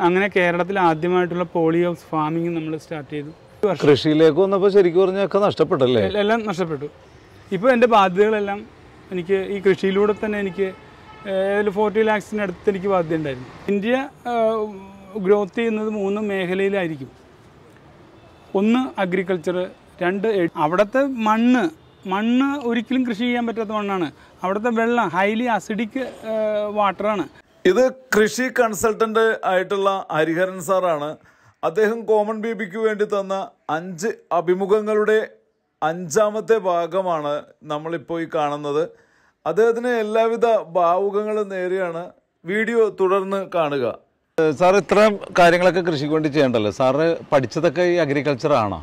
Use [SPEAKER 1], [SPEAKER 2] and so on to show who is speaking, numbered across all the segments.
[SPEAKER 1] അങ്ങനെ കേരളത്തിൽ ആദ്യമായിട്ടുള്ള പോളി ഹൗസ് ഫാമിംഗ് നമ്മൾ സ്റ്റാർട്ട് ചെയ്തു ഒരു വർഷം
[SPEAKER 2] കൃഷിയിലേക്ക് വന്നപ്പോൾ ശരിക്കും പറഞ്ഞാൽ ഒക്കെ നഷ്ടപ്പെട്ടല്ലേ
[SPEAKER 1] എല്ലാം നഷ്ടപ്പെട്ടു ഇപ്പോൾ എൻ്റെ ബാധ്യതകളെല്ലാം എനിക്ക് ഈ കൃഷിയിലൂടെ തന്നെ എനിക്ക് ഏതായാലും ഫോർട്ടി ലാക്സിന് അടുത്ത് എനിക്ക് ബാധ്യത ഉണ്ടായിരുന്നു ഇന്ത്യ ഗ്രോത്ത് ചെയ്യുന്നത് മൂന്ന് മേഖലയിലായിരിക്കും ഒന്ന് അഗ്രികൾച്ചർ രണ്ട് എ- അവിടുത്തെ മണ്ണ് മണ്ണ് ഒരിക്കലും കൃഷി ചെയ്യാൻ പറ്റാത്ത മണ്ണാണ് അവിടുത്തെ വെള്ളം ഹൈലി അസിഡിക് വാട്ടറാണ്
[SPEAKER 3] ഇത് കൃഷി കൺസൾട്ടന്റ് ആയിട്ടുള്ള ഹരിഹരൻ സാറാണ് അദ്ദേഹം കോമൺ ബേബിക്ക് വേണ്ടി തന്ന അഞ്ച് അഭിമുഖങ്ങളുടെ അഞ്ചാമത്തെ ഭാഗമാണ് നമ്മളിപ്പോൾ ഈ കാണുന്നത് അദ്ദേഹത്തിന് എല്ലാവിധ ഭാവുകങ്ങളും നേരെയാണ് വീഡിയോ തുടർന്ന് കാണുക
[SPEAKER 2] സാർ ഇത്രയും കാര്യങ്ങളൊക്കെ കൃഷിക്ക് വേണ്ടി ചെയ്യണ്ടല്ലോ സാറ് പഠിച്ചതൊക്കെ ഈ അഗ്രികൾച്ചർ ആണോ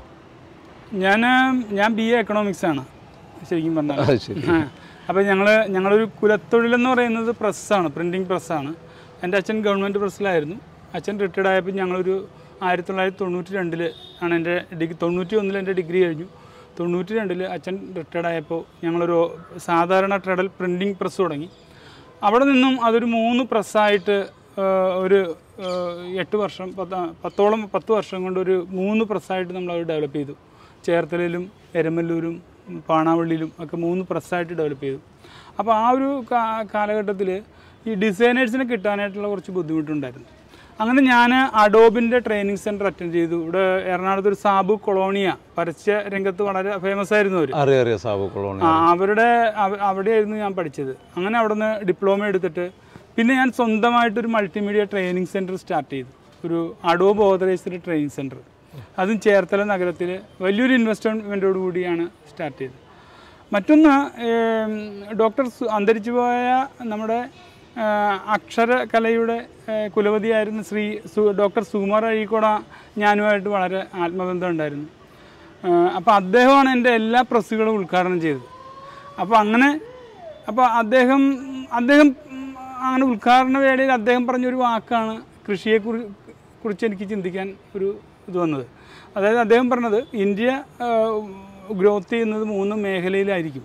[SPEAKER 1] ഞാൻ ഞാൻ ബി എ എക്കണോമിക്സ് ആണ് ശരിക്കും പറഞ്ഞാൽ
[SPEAKER 2] അത് ശരി
[SPEAKER 1] അപ്പോൾ ഞങ്ങൾ ഞങ്ങളൊരു കുലത്തൊഴിലെന്ന് പറയുന്നത് പ്രസ്സാണ് പ്രിൻറ്റിങ് പ്രസ്സാണ് എൻ്റെ അച്ഛൻ ഗവൺമെൻറ് പ്രസ്സിലായിരുന്നു അച്ഛൻ റിട്ടയർഡ് ആയപ്പോൾ ഞങ്ങളൊരു ആയിരത്തി തൊള്ളായിരത്തി തൊണ്ണൂറ്റി രണ്ടിൽ ആണ് എൻ്റെ ഡിഗ്രി തൊണ്ണൂറ്റി ഒന്നിൽ എൻ്റെ ഡിഗ്രി കഴിഞ്ഞു തൊണ്ണൂറ്റി രണ്ടിൽ അച്ഛൻ റിട്ടയർഡ് ആയപ്പോൾ ഞങ്ങളൊരു സാധാരണ ട്രെഡൽ പ്രിൻറ്റിങ് പ്രസ് തുടങ്ങി അവിടെ നിന്നും അതൊരു മൂന്ന് പ്രസ്സായിട്ട് ഒരു ആ, എട്ട് വർഷം പത്ത് പത്തോളം പത്ത് വർഷം കൊണ്ട് ഒരു മൂന്ന് പ്രസ്സായിട്ട് നമ്മൾ അത് ഡെവലപ്പ് ചെയ്തു ചേർത്തലയിലും എരമല്ലൂരും പാണാവള്ളിയിലും ഒക്കെ മൂന്ന് പ്രസ്സായിട്ട് ഡെവലപ്പ് ചെയ്തു അപ്പോൾ ആ ഒരു കാലഘട്ടത്തിൽ ഈ ഡിസൈനേഴ്സിനെ കിട്ടാനായിട്ടുള്ള കുറച്ച് ബുദ്ധിമുട്ടുണ്ടായിരുന്നു അങ്ങനെ ഞാൻ അഡോബിൻ്റെ ട്രെയിനിങ് സെൻറ്റർ അറ്റൻഡ് ചെയ്തു ഇവിടെ എറണാകുളത്ത് ഒരു സാബു കൊളോണിയ പരസ്യ രംഗത്ത് വളരെ ഫേമസ് ആയിരുന്നു അവർ
[SPEAKER 2] അറിയാം അറിയാം സാബു കൊളോണി
[SPEAKER 1] ആ അവരുടെ അവ- അവിടെയായിരുന്നു ഞാൻ പഠിച്ചത് അങ്ങനെ അവിടെ നിന്ന് ഡിപ്ലോമ എടുത്തിട്ട് പിന്നെ ഞാൻ സ്വന്തമായിട്ടൊരു മൾട്ടിമീഡിയ ട്രെയിനിങ് സെൻറ്റർ സ്റ്റാർട്ട് ചെയ്തു ഒരു അഡോബ് ഓതറൈസ്ഡ് ട്രെയിനിങ് സെൻറ്റർ അതും ചേർത്തല നഗരത്തിൽ വലിയൊരു ഇൻവെസ്റ്റ്മെൻറ്റോട് കൂടിയാണ് സ്റ്റാർട്ട് ചെയ്തത് മറ്റൊന്ന് ഏം, ഡോക്ടർ സു- അന്തരിച്ചു പോയ നമ്മുടെ ആ, അക്ഷരകലയുടെ ഏ, കുലപതിയായിരുന്ന ശ്രീ സു ഡോക്ടർ സുകുമാർ അഴീക്കോട ഞാനുമായിട്ട് വളരെ ആത്മബന്ധം ഉണ്ടായിരുന്നു അപ്പോൾ അദ്ദേഹമാണ് എൻ്റെ എല്ലാ പ്രസ്സുകളും ഉദ്ഘാടനം ചെയ്തത് അപ്പോൾ അങ്ങനെ അപ്പോൾ അദ്ദേഹം അദ്ദേഹം ഉം, അങ്ങനെ ഉദ്ഘാടന വേളയിൽ അദ്ദേഹം പറഞ്ഞൊരു വാക്കാണ് കൃഷിയെ കുറിച്ച് എനിക്ക് ചിന്തിക്കാൻ ഒരു ഇത് വന്നത് അതായത് അദ്ദേഹം പറഞ്ഞത് ഇന്ത്യ ഗ്രോത്ത് ചെയ്യുന്നത് മൂന്ന് മേഖലയിലായിരിക്കും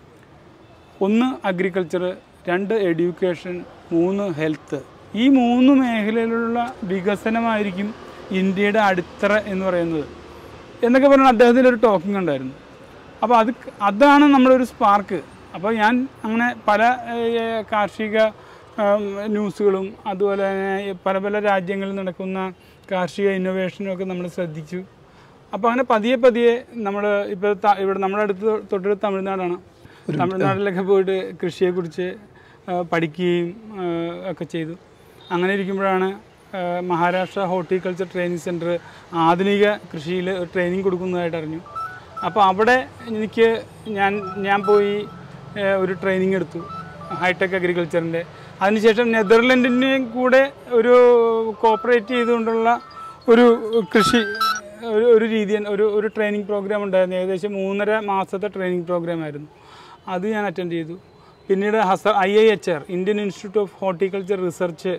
[SPEAKER 1] ഒന്ന് അഗ്രികൾച്ചർ രണ്ട് എഡ്യൂക്കേഷൻ മൂന്ന് ഹെൽത്ത് ഈ മൂന്ന് മേഖലയിലുള്ള വികസനമായിരിക്കും ഇന്ത്യയുടെ അടിത്തറ എന്ന് പറയുന്നത് എന്നൊക്കെ പറഞ്ഞാൽ അദ്ദേഹത്തിൻ്റെ ഒരു ടോക്കിംഗ് ഉണ്ടായിരുന്നു അപ്പോൾ അത് ക- അതാണ് നമ്മളൊരു സ്പാർക്ക് അപ്പോൾ ഞാൻ അങ്ങനെ പല ഏഹ്, കാർഷിക ഉം, ന്യൂസുകളും അതുപോലെ തന്നെ പല പല രാജ്യങ്ങളിൽ നടക്കുന്ന കാർഷിക ഇന്നോവേഷനും ഒക്കെ നമ്മൾ ശ്രദ്ധിച്ചു അപ്പോൾ അങ്ങനെ പതിയെ പതിയെ നമ്മൾ ഇപ്പോൾ ഇവിടെ നമ്മുടെ അടുത്ത് തൊട്ടടുത്ത് തമിഴ്നാടാണ് തമിഴ്നാട്ടിലൊക്കെ പോയിട്ട് കൃഷിയെക്കുറിച്ച് ആ, പഠിക്കുകയും ആ, ഒക്കെ ചെയ്തു അങ്ങനെ ഇരിക്കുമ്പോഴാണ് ആ, മഹാരാഷ്ട്ര ഹോർട്ടിക്കൾച്ചർ ട്രെയിനിങ് സെൻറ്റർ ആധുനിക കൃഷിയിൽ ട്രെയിനിങ് കൊടുക്കുന്നതായിട്ട് അറിഞ്ഞു അപ്പോൾ അവിടെ എനിക്ക് ഞാൻ ഞാൻ പോയി ആ, ഒരു ട്രെയിനിങ് എടുത്തു ഹൈടെക് അഗ്രികൾച്ചറിൻ്റെ അതിനുശേഷം നെതർലൻഡിൻ്റെയും കൂടെ ഒരു കോപ്പറേറ്റ് ചെയ്തുകൊണ്ടുള്ള ഒരു കൃഷി ഒരു ഒരു രീതി ഒരു ഒരു ട്രെയിനിങ് പ്രോഗ്രാം ഉണ്ടായിരുന്നു ഏകദേശം മൂന്നര മാസത്തെ ട്രെയിനിങ് പ്രോഗ്രാം ആയിരുന്നു അത് ഞാൻ അറ്റൻഡ് ചെയ്തു പിന്നീട് ഹസ I I H R Indian Institute of Horticulture Research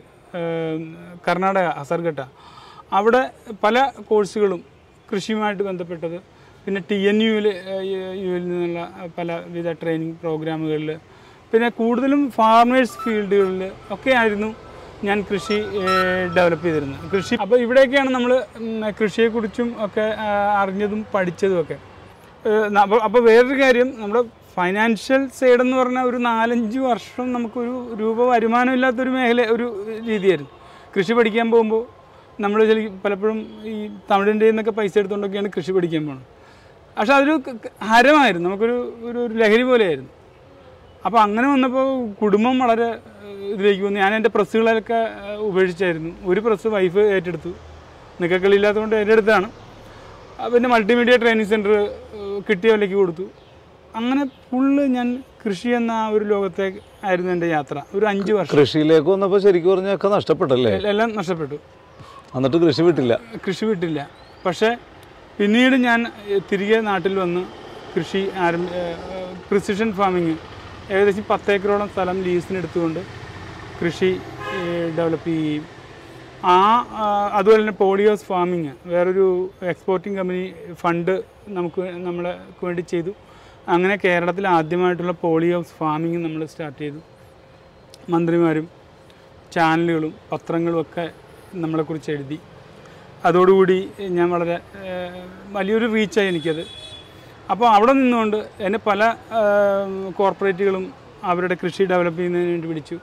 [SPEAKER 1] Karnataka Hesaraghatta അവിടെ പല കോഴ്സുകളും കൃഷിയുമായിട്ട് ബന്ധപ്പെട്ടത് പിന്നെ ടി എൻ യുവിൽ യുവിൽ നിന്നുള്ള പലവിധ ട്രെയിനിങ് പ്രോഗ്രാമുകളിൽ പിന്നെ കൂടുതലും ഫാർമേഴ്സ് ഫീൽഡുകളിൽ ഒക്കെ ആയിരുന്നു ഞാൻ കൃഷി ഡെവലപ്പ് ചെയ്തിരുന്നത് കൃഷി അപ്പോൾ ഇവിടെയൊക്കെയാണ് നമ്മൾ കൃഷിയെക്കുറിച്ചും ഒക്കെ ആ, അറിഞ്ഞതും പഠിച്ചതും ഒക്കെ അപ്പോൾ അപ്പോൾ വേറൊരു കാര്യം നമ്മുടെ ഫൈനാൻഷ്യൽ സൈഡ് എന്ന് പറഞ്ഞാൽ ഒരു നാലഞ്ച് വർഷം നമുക്കൊരു രൂപ വരുമാനമില്ലാത്തൊരു മേഖല ഒരു രീതിയായിരുന്നു കൃഷി പഠിക്കാൻ പോകുമ്പോൾ നമ്മൾ ശരിക്കും പലപ്പോഴും ഈ തമിഴിൻ്റെ നിന്നൊക്കെ പൈസ എടുത്തുകൊണ്ടൊക്കെയാണ് കൃഷി പഠിക്കാൻ പോകുന്നത് പക്ഷെ അതൊരു ക- ക- ഹരമായിരുന്നു നമുക്കൊരു ഒരു ഒരു ലഹരി പോലെയായിരുന്നു അപ്പോൾ അങ്ങനെ വന്നപ്പോൾ കുടുംബം വളരെ ഏഹ്, ഇതിലേക്ക് വന്നു ഞാൻ എൻ്റെ പ്രസ്സുകളൊക്കെ ഏഹ്, ഉപേക്ഷിച്ചായിരുന്നു ഒരു പ്രസ് വൈഫ് ഏറ്റെടുത്തു നിക്കക്കളില്ലാത്തതുകൊണ്ട് ഏറ്റെടുത്താണ് ആ, പിന്നെ മൾട്ടിമീഡിയ ട്രെയിനിങ് സെൻറ്റർ കിട്ടിയ വിലയ്ക്ക് കൊടുത്തു അങ്ങനെ ഫുള്ള് ഞാൻ കൃഷി എന്ന ആ ഒരു ലോകത്തെ ആയിരുന്നു എൻ്റെ യാത്ര ഒരു അഞ്ച് വർഷം
[SPEAKER 2] കൃഷിയിലേക്ക് വന്നപ്പോൾ ശരിക്കും പറഞ്ഞാൽ ഒക്കെ നഷ്ടപ്പെട്ടല്ലേ
[SPEAKER 1] എല്ലാം നഷ്ടപ്പെട്ടു
[SPEAKER 2] എന്നിട്ട് കൃഷി വിട്ടില്ല
[SPEAKER 1] കൃഷി വിട്ടില്ല പക്ഷേ പിന്നീട് ഞാൻ ഏഹ്, തിരികെ നാട്ടിൽ വന്ന് കൃഷി ആരംഭ പ്രിസിഷൻ ഫാമിങ് ഏകദേശം പത്തേക്കറോളം സ്ഥലം ലീസിന് എടുത്തുകൊണ്ട് കൃഷി ഡെവലപ്പ് ചെയ്യുകയും ആ ആ, അതുപോലെ തന്നെ പോളിയോസ് ഫാമിങ് വേറൊരു എക്സ്പോർട്ടിംഗ് കമ്പനി ഫണ്ട് നമുക്ക് നമ്മളെ വേണ്ടി ചെയ്തു അങ്ങനെ കേരളത്തിൽ ആദ്യമായിട്ടുള്ള പോളിയോസ് ഫാമിങ് നമ്മൾ സ്റ്റാർട്ട് ചെയ്തു മന്ത്രിമാരും ചാനലുകളും പത്രങ്ങളും ഒക്കെ നമ്മളെക്കുറിച്ച് എഴുതി അതോടുകൂടി ഞാൻ വളരെ ഏഹ്, വലിയൊരു റീച്ചായി എനിക്കത് അപ്പോൾ അവിടെ നിന്നുകൊണ്ട് എന്നെ പല കോർപ്പറേറ്റുകളും അവരുടെ കൃഷി ഡെവലപ്പ് ചെയ്യുന്നതിന് വേണ്ടി വിളിച്ചു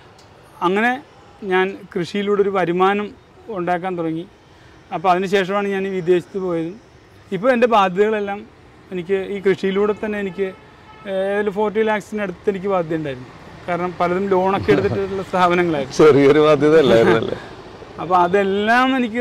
[SPEAKER 1] അങ്ങനെ ഞാൻ കൃഷിയിലൂടെ ഒരു വരുമാനം ഉണ്ടാക്കാൻ തുടങ്ങി അപ്പോൾ അതിനുശേഷമാണ് ഞാൻ ഈ വിദേശത്ത് പോയതും ഇപ്പോൾ എൻ്റെ ബാധ്യതകളെല്ലാം എനിക്ക് ഈ കൃഷിയിലൂടെ തന്നെ എനിക്ക് ഏതായാലും ഫോർട്ടി ലാക്സിന് അടുത്ത് എനിക്ക് ബാധ്യത ഉണ്ടായിരുന്നു കാരണം പലതും ലോണൊക്കെ എടുത്തിട്ടുള്ള സ്ഥാപനങ്ങളായിരുന്നു
[SPEAKER 2] ചെറിയൊരു ബാധ്യത അല്ലായിരുന്നല്ലേ
[SPEAKER 1] അപ്പോൾ അതെല്ലാം എനിക്ക്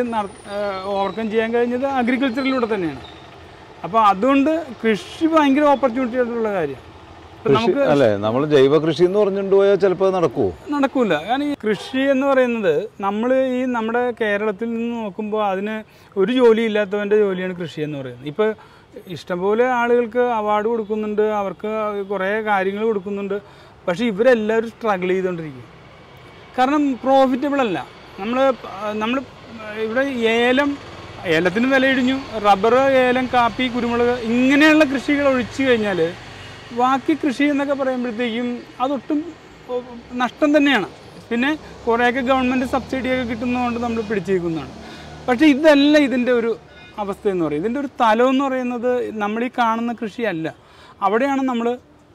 [SPEAKER 1] ഓവർകം ചെയ്യാൻ കഴിഞ്ഞത് അഗ്രികൾച്ചറിലൂടെ തന്നെയാണ് അപ്പോൾ അതുകൊണ്ട് കൃഷി ഭയങ്കര ഓപ്പർച്യൂണിറ്റി ആയിട്ടുള്ള കാര്യം ഇപ്പം നമുക്ക്
[SPEAKER 2] കൃഷി അല്ലേ നമ്മൾ ജൈവ കൃഷി എന്ന് പറഞ്ഞുകൊണ്ട് പോയാൽ ചിലപ്പോൾ നടക്കുമോ
[SPEAKER 1] നടക്കൂല കാരണം ഈ കൃഷി എന്ന് പറയുന്നത് നമ്മൾ ഈ നമ്മുടെ കേരളത്തിൽ നിന്ന് നോക്കുമ്പോൾ അതിന് ഒരു ജോലി ഇല്ലാത്തവൻ്റെ ജോലിയാണ് കൃഷി എന്ന് പറയുന്നത് ഇപ്പോൾ ഇഷ്ടംപോലെ ആളുകൾക്ക് അവാർഡ് കൊടുക്കുന്നുണ്ട് അവർക്ക് കുറേ കാര്യങ്ങൾ കൊടുക്കുന്നുണ്ട് പക്ഷേ ഇവരെല്ലാവരും സ്ട്രഗിൾ ചെയ്തുകൊണ്ടിരിക്കും കാരണം പ്രോഫിറ്റബിൾ അല്ല നമ്മൾ നമ്മൾ ഇവിടെ ഏലം ഏലത്തിന് വില ഇടിഞ്ഞു റബ്ബർ ഏലം കാപ്പി കുരുമുളക് ഇങ്ങനെയുള്ള കൃഷികൾ ഒഴിച്ചു കഴിഞ്ഞാൽ ബാക്കി കൃഷി എന്നൊക്കെ പറയുമ്പോഴത്തേക്കും അതൊട്ടും ഓ, നഷ്ടം തന്നെയാണ് പിന്നെ കുറേയൊക്കെ ഗവൺമെൻറ് സബ്സിഡിയൊക്കെ കിട്ടുന്നതുകൊണ്ട് നമ്മൾ പിടിച്ചിരിക്കുന്നതാണ് പക്ഷേ ഇതല്ല ഇതിൻ്റെ ഒരു അവസ്ഥ എന്ന് പറയുന്നത് ഇതിൻ്റെ ഒരു തലം എന്ന് പറയുന്നത് നമ്മൾ ഈ കാണുന്ന കൃഷിയല്ല അവിടെയാണ് നമ്മൾ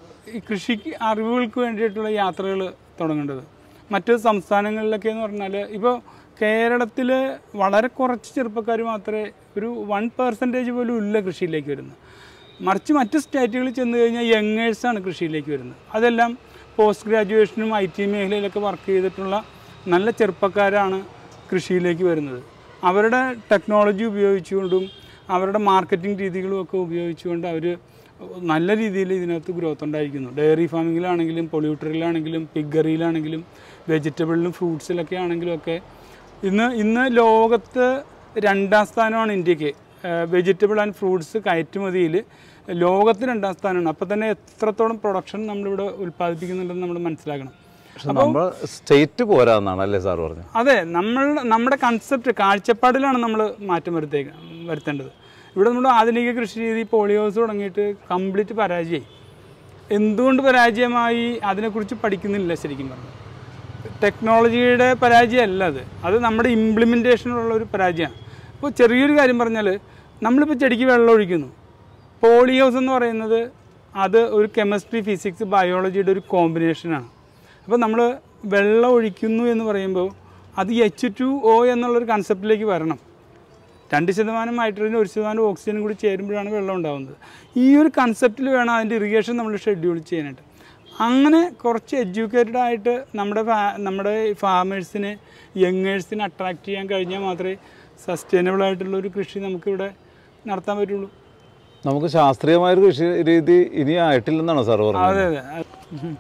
[SPEAKER 1] ഈ കൃഷിക്ക് അറിവുകൾക്ക് വേണ്ടിയിട്ടുള്ള യാത്രകൾ തുടങ്ങേണ്ടത് മറ്റ് സംസ്ഥാനങ്ങളിലൊക്കെ എന്ന് പറഞ്ഞാൽ ഇപ്പോൾ കേരളത്തിൽ വളരെ കുറച്ച് ചെറുപ്പക്കാർ മാത്രമേ ഒരു വൺ പെർസെൻറ്റേജ് പോലും ഇല്ല കൃഷിയിലേക്ക് വരുന്നത് മറിച്ച് മറ്റ് സ്റ്റേറ്റുകളിൽ ചെന്ന് കഴിഞ്ഞാൽ യങ്ങേഴ്സാണ് കൃഷിയിലേക്ക് വരുന്നത് അതെല്ലാം പോസ്റ്റ് ഗ്രാജുവേഷനും ഐ ടി മേഖലയിലൊക്കെ വർക്ക് ചെയ്തിട്ടുള്ള നല്ല ചെറുപ്പക്കാരാണ് കൃഷിയിലേക്ക് വരുന്നത് അവരുടെ ടെക്നോളജി ഉപയോഗിച്ചുകൊണ്ടും അവരുടെ മാർക്കറ്റിംഗ് രീതികളും ഒക്കെ ഉപയോഗിച്ചുകൊണ്ട് അവർ നല്ല രീതിയിൽ ഇതിനകത്ത് ഗ്രോത്ത് ഉണ്ടായിരിക്കുന്നു ഡയറി ഫാമിങ്ങിലാണെങ്കിലും പൊള്യൂട്ടറിലാണെങ്കിലും പിഗറിയിലാണെങ്കിലും വെജിറ്റബിളിലും ഫ്രൂട്ട്സിലൊക്കെ ആണെങ്കിലും ഒക്കെ ഇന്ന് ഇന്ന് ലോകത്ത് രണ്ടാം സ്ഥാനമാണ് ഇന്ത്യക്ക് വെജിറ്റബിൾ ആൻഡ് ഫ്രൂട്ട്സ് കയറ്റുമതിയിൽ ലോകത്ത് രണ്ടാം സ്ഥാനമാണ് അപ്പോൾ തന്നെ എത്രത്തോളം പ്രൊഡക്ഷൻ നമ്മളിവിടെ ഉൽപ്പാദിപ്പിക്കുന്നുണ്ടെന്ന് നമ്മൾ മനസ്സിലാക്കണം
[SPEAKER 2] പക്ഷെ നമ്മൾ സ്റ്റേറ്റ് പോരാന്നാണ് അല്ലേ സാർ പറഞ്ഞത്
[SPEAKER 1] അതെ നമ്മൾ നമ്മുടെ കൺസെപ്റ്റ് കാഴ്ചപ്പാടിലാണ് നമ്മൾ മാറ്റം വരുത്തേക്ക് വരുത്തേണ്ടത് ഇവിടെ നമ്മുടെ ആധുനിക കൃഷി രീതി പോളിയോസ് തുടങ്ങിയിട്ട് കംപ്ലീറ്റ് പരാജയമായി എന്തുകൊണ്ട് പരാജയമായി അതിനെക്കുറിച്ച് പഠിക്കുന്നില്ല ശരിക്കും പറഞ്ഞു ടെക്നോളജിയുടെ പരാജയമല്ല അത് അത് നമ്മുടെ ഇംപ്ലിമെൻറ്റേഷനുള്ള ഒരു പരാജയമാണ് ഇപ്പോൾ ചെറിയൊരു കാര്യം പറഞ്ഞാൽ നമ്മളിപ്പോൾ ചെടിക്ക് വെള്ളം ഒഴിക്കുന്നു പോളിയോസ് എന്ന് പറയുന്നത് അത് ഒരു കെമിസ്ട്രി ഫിസിക്സ് ബയോളജിയുടെ ഒരു കോമ്പിനേഷനാണ് അപ്പോൾ നമ്മൾ വെള്ളം ഒഴിക്കുന്നു എന്ന് പറയുമ്പോൾ അത് എച്ച് ടു ഒ എന്നുള്ളൊരു കൺസെപ്റ്റിലേക്ക് വരണം രണ്ട് ശതമാനം ഹൈഡ്രജൻ ഒരു ശതമാനം ഓക്സിജനും കൂടി ചേരുമ്പോഴാണ് വെള്ളം ഉണ്ടാകുന്നത് ഈ ഒരു കൺസെപ്റ്റിൽ വേണം അതിൻ്റെ ഇറിഗേഷൻ നമ്മൾ ഷെഡ്യൂൾ ചെയ്യാനായിട്ട് അങ്ങനെ കുറച്ച് എഡ്യൂക്കേറ്റഡ് ആയിട്ട് നമ്മുടെ ഫാ നമ്മുടെ ഫാമേഴ്സിനെ യങ്ങേഴ്സിനെ അട്രാക്റ്റ് ചെയ്യാൻ കഴിഞ്ഞാൽ മാത്രമേ സസ്റ്റൈനബിൾ ആയിട്ടുള്ള ഒരു കൃഷി നമുക്കിവിടെ നടത്താൻ പറ്റുള്ളൂ
[SPEAKER 2] നമുക്ക് ശാസ്ത്രീയമായൊരു കൃഷി രീതി ഇനി ആയിട്ടില്ലെന്നാണോ സാർ പറഞ്ഞത്
[SPEAKER 1] അതെ അതെ ഉം.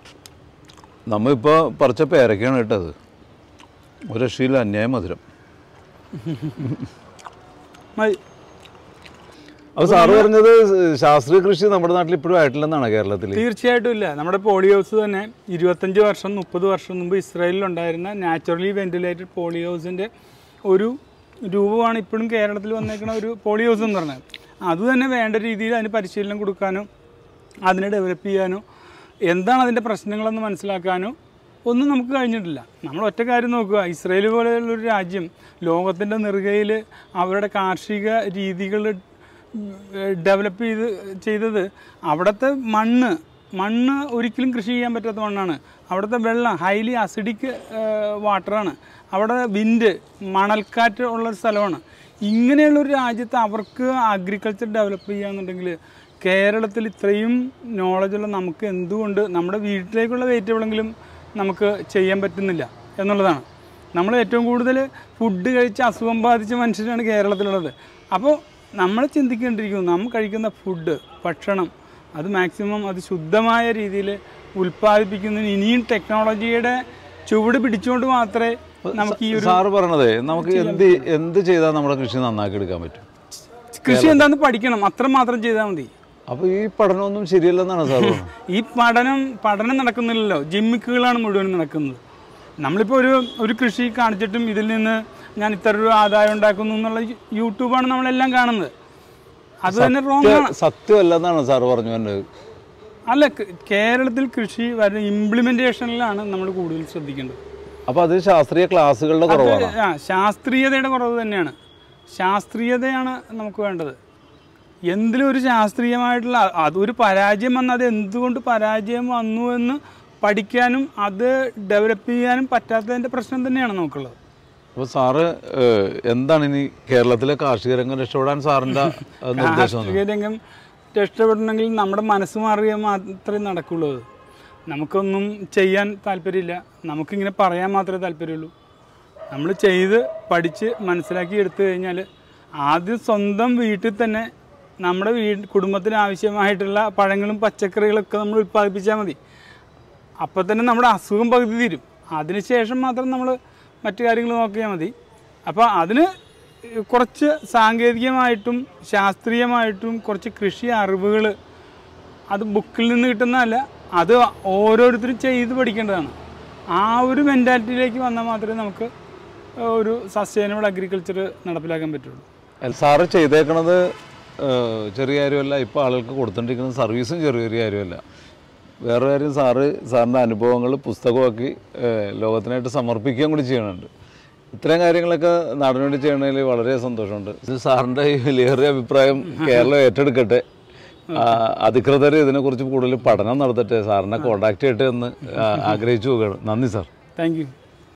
[SPEAKER 2] നമ്മളിപ്പോൾ പറിച്ച പേരൊക്കെയാണ് ഇട്ടത് ഒരു രക്ഷയില്ല അന്യായ മധുരം
[SPEAKER 1] മതി
[SPEAKER 2] അപ്പോൾ സാറ് പറഞ്ഞത് ശാസ്ത്രീയ കൃഷി നമ്മുടെ നാട്ടിൽ ഇപ്പോഴും ആയിട്ടില്ലെന്നാണ് കേരളത്തിൽ
[SPEAKER 1] തീർച്ചയായിട്ടും ഇല്ല നമ്മുടെ പോളിയോസ് തന്നെ ഇരുപത്തഞ്ച് വർഷം മുപ്പത് വർഷം മുമ്പ് ഇസ്രായേലിലുണ്ടായിരുന്ന നാച്ചുറലി വെന്റിലേറ്റഡ് പോളിയോസിൻ്റെ ഒരു രൂപമാണ് ഇപ്പോഴും കേരളത്തിൽ വന്നേക്കുന്ന ഒരു പോളിയോസ് എന്ന് പറഞ്ഞത് അത് തന്നെ വേണ്ട രീതിയിൽ അതിന് പരിശീലനം കൊടുക്കാനോ അതിനെ ഡെവലപ്പ് ചെയ്യാനോ എന്താണ് അതിൻ്റെ പ്രശ്നങ്ങളെന്ന് മനസ്സിലാക്കാനോ ഒന്നും നമുക്ക് കഴിഞ്ഞിട്ടില്ല നമ്മൾ ഒറ്റ കാര്യം നോക്കുക ഇസ്രയേൽ പോലെയുള്ളൊരു രാജ്യം ലോകത്തിൻ്റെ നെറുകയിൽ അവരുടെ കാർഷിക രീതികൾ ഡെവലപ്പ് ചെയ്ത് ചെയ്തത് അവിടുത്തെ മണ്ണ് മണ്ണ് ഒരിക്കലും കൃഷി ചെയ്യാൻ പറ്റാത്ത മണ്ണാണ് അവിടുത്തെ വെള്ളം ഹൈലി അസിഡിക് വാട്ടറാണ് അവിടെ വിൻഡ് മണൽക്കാറ്റ് ഉള്ളൊരു സ്ഥലമാണ് ഇങ്ങനെയുള്ളൊരു രാജ്യത്ത് അവർക്ക് അഗ്രികൾച്ചർ ഡെവലപ്പ് ചെയ്യാന്നുണ്ടെങ്കിൽ കേരളത്തിൽ ഇത്രയും നോളജുള്ള നമുക്ക് എന്തുകൊണ്ട് നമ്മുടെ വീട്ടിലേക്കുള്ള വെജിറ്റബിളെങ്കിലും നമുക്ക് ചെയ്യാൻ പറ്റുന്നില്ല എന്നുള്ളതാണ് നമ്മൾ ഏറ്റവും കൂടുതൽ ഫുഡ് കഴിച്ച് അസുഖം ബാധിച്ച മനുഷ്യരാണ് കേരളത്തിലുള്ളത് അപ്പോൾ നമ്മൾ ചിന്തിക്കേണ്ടിയിരിക്കുന്നു നമ്മൾ കഴിക്കുന്ന ഫുഡ് ഭക്ഷണം അത് മാക്സിമം അത് ശുദ്ധമായ രീതിയിൽ ഉൽപ്പാദിപ്പിക്കുന്നതിന് ഇനിയും ടെക്നോളജിയുടെ ചുവട് പിടിച്ചുകൊണ്ട് മാത്രമേ നമുക്ക് ഈ ഒരു
[SPEAKER 2] സാറ് പറഞ്ഞതേ നമുക്ക് എന്ത് എന്ത് ചെയ്താൽ നമ്മുടെ കൃഷി നന്നാക്കി എടുക്കാൻ പറ്റും
[SPEAKER 1] കൃഷി എന്താണെന്ന് പഠിക്കണം അത്ര മാത്രം ചെയ്താൽ മതി
[SPEAKER 2] അപ്പോൾ ഈ പഠനമൊന്നും ശരിയല്ലെന്നാണ് സാർ പറഞ്ഞത്
[SPEAKER 1] ഈ പഠനം പഠനം നടക്കുന്നില്ലല്ലോ ജിമ്മിക്കുകളാണ് മുഴുവൻ നടക്കുന്നത് നമ്മളിപ്പോൾ ഒരു ഒരു കൃഷി കാണിച്ചിട്ടും ഇതിൽ നിന്ന് ഞാൻ ഇത്ര രൂപ ആദായം ഉണ്ടാക്കുന്നു എന്നുള്ള യൂട്യൂബാണ് നമ്മളെല്ലാം കാണുന്നത് അത് തന്നെ റോങ് ആണ്
[SPEAKER 2] സത്യമല്ലെന്നാണ് സാറ് പറഞ്ഞു വരുന്നത്
[SPEAKER 1] അല്ല ക- കേരളത്തിൽ കൃഷി വരുന്ന ഇംപ്ലിമെൻറ്റേഷനിലാണ് നമ്മൾ കൂടുതൽ ശ്രദ്ധിക്കേണ്ടത്
[SPEAKER 2] അപ്പോൾ അത് ശാസ്ത്രീയ ക്ലാസ്സുകളുടെ കുറവാണ്
[SPEAKER 1] ആ ശാസ്ത്രീയതയുടെ കുറവ് തന്നെയാണ് ശാസ്ത്രീയതയാണ് നമുക്ക് വേണ്ടത് എന്തിലും ഒരു ശാസ്ത്രീയമായിട്ടുള്ള അതൊരു പരാജയം വന്ന് അത് എന്തുകൊണ്ട് പരാജയം വന്നു എന്ന് പഠിക്കാനും അത് ഡെവലപ്പ് ചെയ്യാനും പറ്റാത്തതിൻ്റെ പ്രശ്നം തന്നെയാണ് നമുക്കുള്ളത്
[SPEAKER 2] അപ്പോൾ സാറ് ഏഹ്, എന്താണ് ഇനി കേരളത്തിലെ കാർഷിക രംഗം രക്ഷപ്പെടാൻ സാറിൻ്റെ ഏഹ്, നിർദ്ദേശം
[SPEAKER 1] കാർഷിക രംഗം രക്ഷപ്പെടണമെങ്കിൽ നമ്മുടെ മനസ്സ് മാറിയാൽ മാത്രമേ നടക്കുള്ളൂ അത് നമുക്കൊന്നും ചെയ്യാൻ താല്പര്യമില്ല നമുക്കിങ്ങനെ പറയാൻ മാത്രമേ താല്പര്യമുള്ളൂ നമ്മൾ ചെയ്ത് പഠിച്ച് മനസ്സിലാക്കി എടുത്തു കഴിഞ്ഞാൽ ആദ്യം സ്വന്തം വീട്ടിൽ തന്നെ നമ്മുടെ വീ കുടുംബത്തിന് ആവശ്യമായിട്ടുള്ള പഴങ്ങളും പച്ചക്കറികളൊക്കെ നമ്മൾ ഉൽപ്പാദിപ്പിച്ചാൽ മതി അപ്പോൾ തന്നെ നമ്മുടെ അസുഖം പകുതി തീരും അതിനുശേഷം മാത്രം നമ്മൾ മറ്റു കാര്യങ്ങൾ നോക്കിയാൽ മതി അപ്പോൾ അതിന് കുറച്ച് സാങ്കേതികമായിട്ടും ശാസ്ത്രീയമായിട്ടും കുറച്ച് കൃഷി അറിവുകൾ അത് ബുക്കിൽ നിന്ന് കിട്ടുന്നതല്ല അത് ഓരോരുത്തരും ചെയ്ത് പഠിക്കേണ്ടതാണ് ആ ഒരു മെൻറ്റാലിറ്റിയിലേക്ക് വന്നാൽ മാത്രമേ നമുക്ക് ഒരു സസ്റ്റൈനബിൾ അഗ്രികൾച്ചർ നടപ്പിലാക്കാൻ പറ്റുള്ളൂ
[SPEAKER 2] അല്ല, സാറ് ചെയ്തേക്കണത് ഏഹ്, ചെറിയ കാര്യമല്ല ഇപ്പോൾ ആളുകൾക്ക് കൊടുത്തോണ്ടിരിക്കുന്ന സർവീസും ചെറിയൊരു കാര്യമല്ല വേറെ കാര്യം സാറ് സാറിൻ്റെ അനുഭവങ്ങൾ പുസ്തകമാക്കി ഏഹ്, ലോകത്തിനായിട്ട് സമർപ്പിക്കുകയും കൂടി ചെയ്യണുണ്ട് ഇത്തരം കാര്യങ്ങളൊക്കെ നാടിന് വേണ്ടി ചെയ്യണതിൽ വളരെ സന്തോഷമുണ്ട് ഇത് സാറിൻ്റെ ഈ വിലയേറിയ അഭിപ്രായം കേരളം ഏറ്റെടുക്കട്ടെ ആ, അധികൃതർ ഇതിനെക്കുറിച്ച് കൂടുതൽ പഠനം നടത്തട്ടെ സാറിനെ കോണ്ടാക്ട് ചെയ്യട്ടെ എന്ന് ആ, ആഗ്രഹിച്ചു പോവുകയാണ് നന്ദി സാർ
[SPEAKER 1] താങ്ക് യു